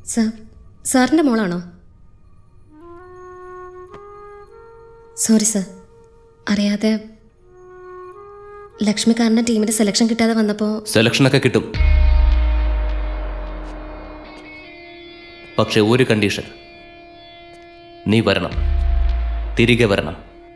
sir സാറിൻ്റെ മോളാണോ sorry sir അറിയാതെ ലക്ഷ്മിക്കാരൻ്റെ ടീമിൻ്റെ സെലക്ഷൻ കിട്ടാതെ വന്നപ്പോൾ സെലക്ഷനൊക്കെ കിട്ടും പക്ഷെ ഒരു കണ്ടീഷൻ നീ വരണം തിരികെ വരണം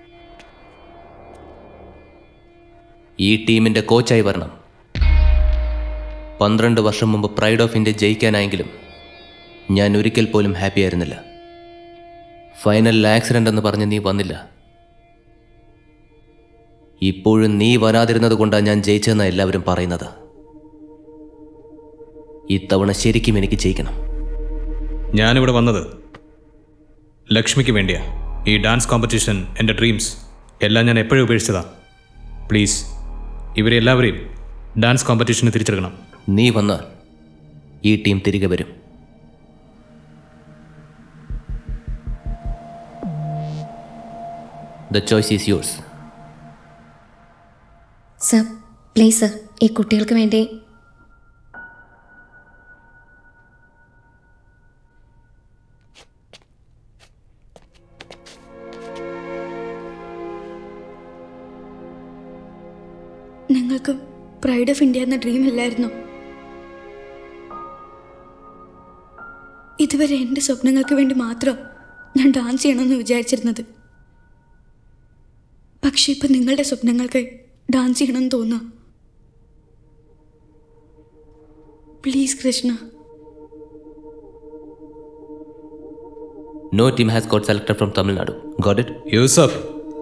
ഈ ടീമിന്റെ കോച്ചായി വരണം പന്ത്രണ്ട് വർഷം മുമ്പ് പ്രൈഡ് ഓഫ് ഇന്ത്യ ജയിക്കാനായെങ്കിലും ഞാൻ ഒരിക്കൽ പോലും ഹാപ്പി ആയിരുന്നില്ല ഫൈനലിൽ ആക്സിഡന്റ് എന്ന് പറഞ്ഞ് നീ വന്നില്ല ഇപ്പോഴും നീ വരാതിരുന്നത് കൊണ്ടാണ് ഞാൻ ജയിച്ചതെന്ന് എല്ലാവരും പറയുന്നത് ഇത്തവണ ശരിക്കും എനിക്ക് ജയിക്കണം ഞാനിവിടെ വന്നത് ലക്ഷ്മിക്ക് വേണ്ടിയാ ഈ ഡാൻസ് കോമ്പറ്റീഷൻ എൻ്റെ ഡ്രീംസ് എല്ലാം ഞാൻ എപ്പോഴും ഉപേക്ഷിച്ചതാ പ്ലീസ് ഇവരെ എല്ലാവരെയും ഡാൻസ് കോമ്പറ്റീഷന് തിരിച്ചെടുക്കണം നീ വന്നാൽ ഈ ടീം തിരികെ വരും the choice is yours sir please sir ഈ കുട്ടികൾക്ക് വേണ്ടി ഞങ്ങൾക്ക് പ്രൈഡ് ഓഫ് ഇന്ത്യ എന്ന ഡ്രീം ഇല്ലായിരുന്നു ഇതുവരെ എൻ്റെ സ്വപ്നങ്ങൾക്ക് വേണ്ടി മാത്രം ഞാൻ ഡാൻസ് ചെയ്യണമെന്ന് വിചാരിച്ചിരുന്നത് പക്ഷെ ഇപ്പം നിങ്ങളുടെ സ്വപ്നങ്ങൾക്ക് ഡാൻസ് ചെയ്യണമെന്ന് തോന്നുക please Krishna no team has got selected from Tamil Nadu got it Yusuf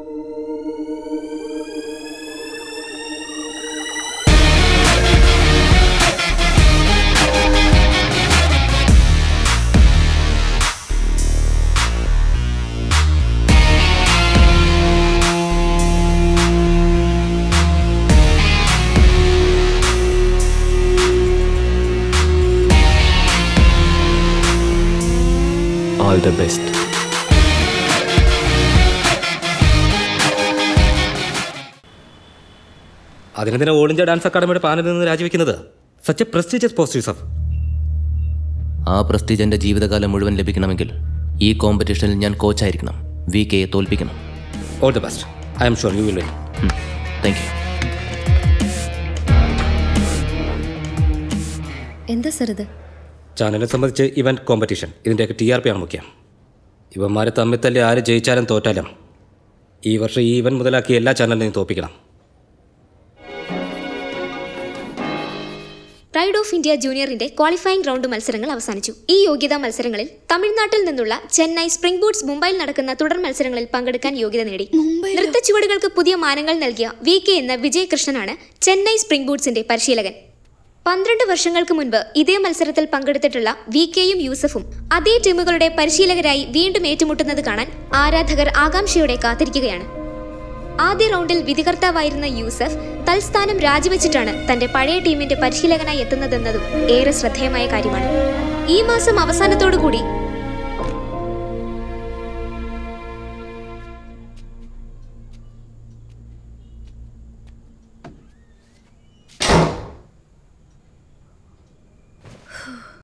all the best അതിനെന്തിനാ ഓൾ ഇന്ത്യ ഡാൻസ് അക്കാദമിയുടെ പാനലിൽ നിന്ന് രാജിവെക്കുന്നത് such a prestigious post Yusuf ആ പ്രസ്റ്റീജ് എൻ്റെ ജീവിതകാലം മുഴുവൻ ലഭിക്കണമെങ്കിൽ ഈ കോമ്പറ്റീഷനിൽ ഞാൻ കോച്ചായിരിക്കണം വി കെയെ തോൽപ്പിക്കണം all the best I'm sure you will win thank you എന്താ സർ ഇത് ചാനലിനെ സംബന്ധിച്ച് ഇവന്റ് കോമ്പറ്റീഷൻ ഇതിൻ്റെയൊക്കെ ടി ആർ പി ആണ് മുഖ്യം ഇവന്മാർ തമ്മിൽ തല്ലി ആര് ജയിച്ചാലും തോറ്റാലും ഈ വർഷം ഈ ഇവന്റ് മുതലാക്കി എല്ലാ ചാനലിനെയും തോപ്പിക്കണം പ്രൈഡ് ഓഫ് ഇന്ത്യ ജൂനിയറിന്റെ ക്വാളിഫയിംഗ് റൗണ്ട് മത്സരങ്ങൾ അവസാനിച്ചു ഈ യോഗ്യതാ മത്സരങ്ങളിൽ തമിഴ്നാട്ടിൽ നിന്നുള്ള ചെന്നൈ സ്പ്രിംഗ് ബൂട്ട്സ് മുംബൈയിൽ നടക്കുന്ന തുടർ മത്സരങ്ങളിൽ പങ്കെടുക്കാൻ യോഗ്യത നേടി നൃത്തച്ചുവടുകൾക്ക് പുതിയ മാനങ്ങൾ നൽകിയ വി കെ എന്ന വിജയ് കൃഷ്ണനാണ് ചെന്നൈ സ്പ്രിംഗ് ബൂട്ട്സിന്റെ പരിശീലകൻ പന്ത്രണ്ട് വർഷങ്ങൾക്ക് മുൻപ് ഇതേ മത്സരത്തിൽ പങ്കെടുത്തിട്ടുള്ള വി കെയും യൂസഫും അതേ ടീമുകളുടെ പരിശീലകരായി വീണ്ടും ഏറ്റുമുട്ടുന്നത് കാണാൻ ആരാധകർ ആകാംക്ഷയോടെ കാത്തിരിക്കുകയാണ് ആദ്യ റൗണ്ടിൽ വിധികർത്താവായിരുന്ന യൂസഫ് തൽസ്ഥാനം രാജിവെച്ചിട്ടാണ് തന്റെ പഴയ ടീമിന്റെ പരിശീലകനായി എത്തുന്നതെന്നതും ഏറെ ശ്രദ്ധേയമായ കാര്യമാണ് ഈ മാസം അവസാനത്തോടുകൂടി